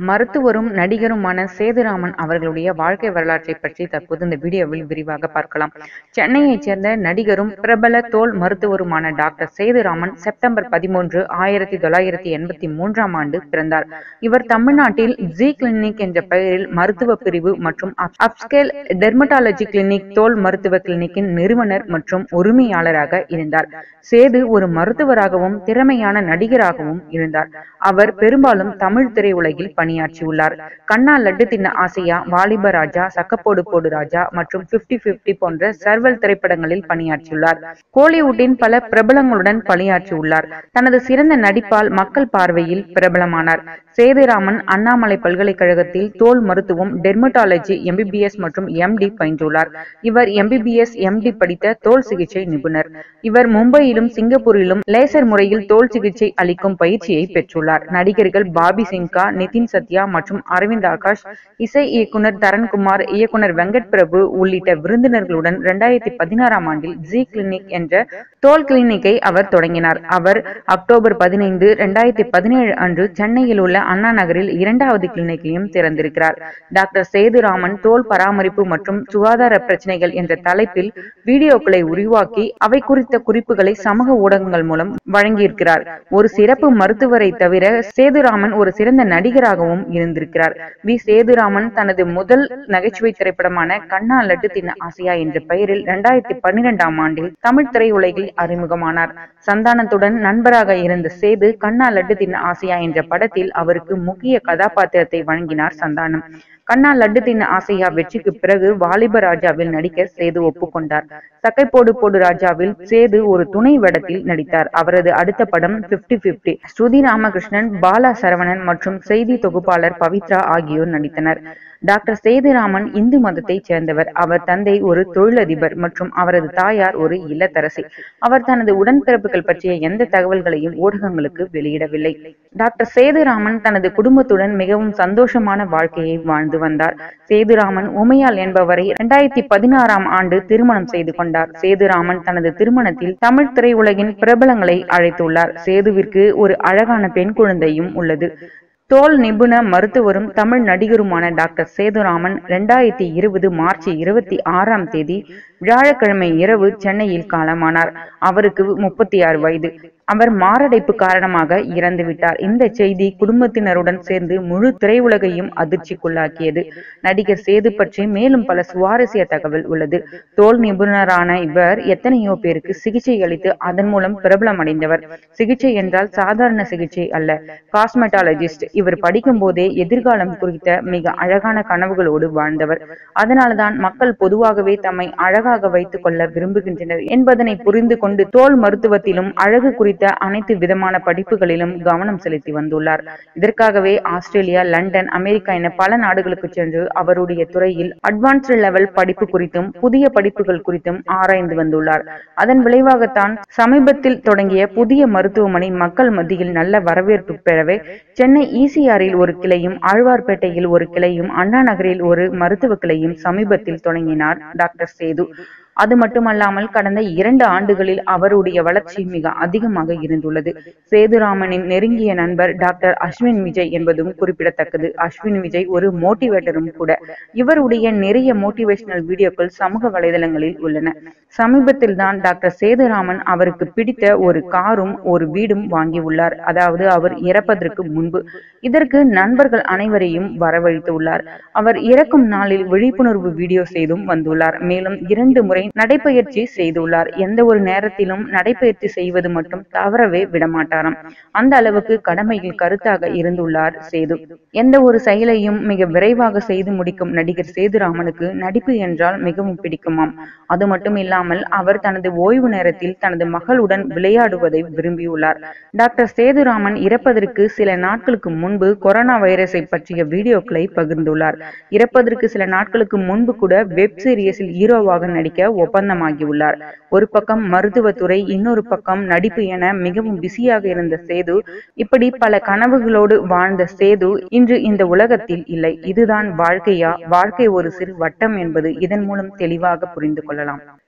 மருத்துவரும் நடிகருமான சேதுராமன் அவர்களுடைய வாழ்க்கை வரலாற்றை பற்றி தற்போது இந்த வீடியோவில் விரிவாக பார்க்கலாம் சென்னையைச் சேர்ந்த நடிகரும் பிரபல தோல் மருத்துவருமான டாக்டர் சேதுராமன் செப்டம்பர் பதிமூன்று ஆயிரத்தி தொள்ளாயிரத்தி எண்பத்தி மூன்றாம் ஆண்டு பிறந்தார் இவர் தமிழ்நாட்டில் ஜி கிளினிக் என்ற பெயரில் மருத்துவ பிரிவு மற்றும் அப்ஸ்கேல் டெர்மட்டாலஜி கிளினிக் தோல் மருத்துவ கிளினிக்கின் நிறுவனர் மற்றும் உரிமையாளராக இருந்தார் சேது ஒரு மருத்துவராகவும் திறமையான நடிகராகவும் இருந்தார் அவர் பெரும்பாலும் தமிழ் திரையுலகில் பணியாற்றியுள்ளார் கண்ணா லட்டு தின்ன ஆசையா வாலிப ராஜா சக்கப்போடு போடு ராஜா மற்றும் பிப்டி பிப்டி போன்ற சர்வல் திரைப்படங்களில் பணியாற்றியுள்ளார் கோலிவுட்டின் பல பிரபலங்களுடன் பணியாற்றியுள்ளார் தனது சிறந்த நடிப்பால் மக்கள் பார்வையில் பிரபலமானார் சேதுராமன் அண்ணாமலை பல்கலைக்கழகத்தில் தோல் மருத்துவம் டெர்மட்டாலஜி எம்பிபிஎஸ் மற்றும் எம்டி பயின்றுள்ளார் இவர் எம்பிபிஎஸ் எம்டி படித்த தோல் சிகிச்சை நிபுணர் இவர் மும்பையிலும் சிங்கப்பூரிலும் லேசர் முறையில் தோல் சிகிச்சை அளிக்கும் பயிற்சியை பெற்றுள்ளார் நடிகர்கள் பாபி சிங்கா நிதின் சத்யா மற்றும் அரவிந்த் ஆகாஷ் இசை இயக்குனர் தரண்குமார் இயக்குனர் வெங்கட் பிரபு உள்ளிட்ட விருந்தினர்களுடன் இரண்டாயிரத்தி பதினாறாம் ஆண்டில் ஜி கிளினிக் என்ற தோல் கிளினிக்கை அவர் தொடங்கினார் அவர் அக்டோபர் பதினைந்து இரண்டாயிரத்தி பதினேழு அன்று சென்னையில் உள்ள அண்ணா நகரில் இரண்டாவது கிளினிக்கையும் திறந்திருக்கிறார் டாக்டர் சேதுராமன் தோல் பராமரிப்பு மற்றும் சுகாதார பிரச்சனைகள் என்ற தலைப்பில் வீடியோக்களை உருவாக்கி அவை குறித்த குறிப்புகளை சமூக ஊடகங்கள் மூலம் வழங்கியிருக்கிறார் ஒரு சிறப்பு மருத்துவரை தவிர சேதுராமன் ஒரு சிறந்த நடிகராகவும் இருந்திருக்கிறார் வி சேதுராமன் தனது முதல் நகைச்சுவை திரைப்படமான கண்ணா லட்டு தின்ன ஆசையா என்ற பெயரில் இரண்டாயிரத்தி பன்னிரெண்டாம் ஆண்டில் தமிழ் திரையுலகில் அறிமுகமானார் சந்தானத்துடன் நண்பராக இருந்த சேது கண்ணா லட்டு தின்ன ஆசையா என்ற படத்தில் அவருக்கு முக்கிய கதாபாத்திரத்தை வழங்கினார் சந்தானம் கண்ணா லட்டு தின்ன ஆசையா வெற்றிக்கு பிறகு வாலிப ராஜாவில் நடிக்க சேது ஒப்புக்கொண்டார் சக்கை போடு போடு ராஜாவில் சேது ஒரு துணை வேடத்தில் நடித்தார் அவரது அடுத்த படம் பிப்டி பிப்டி ஸ்ருதி ராமகிருஷ்ணன் பாலா சரவணன் மற்றும் செய்தி தொகுப்பாளர் பவித்ரா ஆகியோர் நடித்தனர் டாக்டர் சேதுராமன் இந்து மதத்தை சேர்ந்தவர் அவர் தந்தை ஒரு தொழிலதிபர் மற்றும் அவரது தாயார் ஒரு இல்லத்தரசி அவர் தனது உடன்பிறப்புகள் பற்றிய எந்த தகவல்களையும் ஊடகங்களுக்கு வெளியிடவில்லை டாக்டர் சேதுராமன் தனது குடும்பத்துடன் மிகவும் சந்தோஷமான வாழ்க்கையை வாழ்ந்து வந்தார் சேதுராமன் உமையால் என்பவரை இரண்டாயிரத்தி பதினாறாம் ஆண்டு திருமணம் செய்து கொண்டார் சேதுராமன் தனது திருமணத்தில் தமிழ் திரையுலகின் பிரபலங்களை அழைத்துள்ளார் சேதுவிற்கு ஒரு அழகான பெண் குழந்தையும் உள்ளது தோல் நிபுண மருத்துவரும் தமிழ் நடிகருமான டாக்டர் சேதுராமன் இரண்டாயிரத்தி இருபது மார்ச் இருபத்தி ஆறாம் தேதி வியாழக்கிழமை இரவு சென்னையில் காலமானார் அவருக்கு முப்பத்தி ஆறு வயது அவர் மாரடைப்பு காரணமாக இறந்து விட்டார் இந்த செய்தி குடும்பத்தினருடன் சேர்ந்து முழு திரையுலகையும் அதிர்ச்சிக்குள்ளாக்கியது நடிகர் சேது பற்றி மேலும் பல சுவாரஸ்ய தகவல் உள்ளது தோல் நிபுணரான இவர் எத்தனையோ பேருக்கு சிகிச்சை அளித்து அதன் மூலம் பிரபலம் அடைந்தவர் சிகிச்சை என்றால் சாதாரண சிகிச்சை அல்ல காஸ்மெட்டாலஜிஸ்ட் இவர் படிக்கும் போதே எதிர்காலம் குறித்த மிக அழகான கனவுகளோடு வாழ்ந்தவர் அதனால்தான் மக்கள் பொதுவாகவே தம்மை அழகாக வைத்துக் கொள்ள விரும்புகின்றனர் என்பதனை புரிந்து கொண்டு தோல் மருத்துவத்திலும் அழகு குறித்த அனைத்து விதமான படிப்புகளிலும் கவனம் செலுத்தி வந்துள்ளார் இதற்காகவே ஆஸ்திரேலியா லண்டன் அமெரிக்கா என பல நாடுகளுக்கு சென்று அவருடைய துறையில் அட்வான்ஸ்டு லெவல் படிப்பு குறித்தும் புதிய படிப்புகள் குறித்தும் ஆராய்ந்து வந்துள்ளார் அதன் விளைவாகத்தான் சமீபத்தில் தொடங்கிய புதிய மருத்துவமனை மக்கள் மத்தியில் நல்ல வரவேற்பு பெறவே சென்னை இசிஆரில் ஒரு கிளையும் ஆழ்வார்பேட்டையில் ஒரு கிளையும் அண்ணா நகரில் ஒரு மருத்துவ கிளையும் சமீபத்தில் தொடங்கினார் டாக்டர் சேது அது மட்டுமல்லாமல் கடந்த இரண்டு ஆண்டுகளில் அவருடைய வளர்ச்சி மிக அதிகமாக இருந்துள்ளது சேதுராமனின் நெருங்கிய நண்பர் டாக்டர் அஸ்வின் விஜய் என்பதும் குறிப்பிடத்தக்கது அஸ்வின் விஜய் ஒரு மோட்டிவேட்டரும் கூட இவருடைய நிறைய மோட்டிவேஷனல் வீடியோக்கள் சமூக வலைதளங்களில் உள்ளன சமீபத்தில் தான் டாக்டர் சேதுராமன் அவருக்கு பிடித்த ஒரு காரும் ஒரு வீடும் வாங்கியுள்ளார் அதாவது அவர் இறப்பதற்கு முன்பு இதற்கு நண்பர்கள் அனைவரையும் வரவழைத்துள்ளார் அவர் இறக்கும் நாளில் விழிப்புணர்வு வீடியோ செய்தும் வந்துள்ளார் மேலும் இரண்டு முறை நடைபயிற்சி செய்துள்ளார் எந்த ஒரு நேரத்திலும் நடைபயிற்சி செய்வது மட்டும் தவறவே விடமாட்டாராம் அந்த அளவுக்கு கடமையில் கருத்தாக இருந்துள்ளார் சேது எந்த ஒரு செயலையும் மிக விரைவாக செய்து முடிக்கும் நடிகர் சேதுராமனுக்கு நடிப்பு என்றால் மிகவும் பிடிக்குமாம் அது மட்டும் இல்லாமல் அவர் தனது ஓய்வு நேரத்தில் தனது மகளுடன் விளையாடுவதை விரும்பியுள்ளார் டாக்டர் சேதுராமன் இறப்பதற்கு சில நாட்களுக்கு முன்பு கொரோனா வைரஸை பற்றிய வீடியோக்களை பகிர்ந்துள்ளார் இறப்பதற்கு சில நாட்களுக்கு முன்பு கூட வெப் சீரியஸில் ஹீரோவாக நடிக்க ஒப்பந்தமாகியுள்ளார் ஒரு பக்கம் மருத்துவத்துறை இன்னொரு பக்கம் நடிப்பு என மிகவும் பிஸியாக இருந்த சேது இப்படி பல கனவுகளோடு வாழ்ந்த சேது இன்று இந்த உலகத்தில் இல்லை இதுதான் வாழ்க்கையா வாழ்க்கை ஒரு சிறு வட்டம் என்பது இதன் மூலம் தெளிவாக புரிந்து கொள்ளலாம்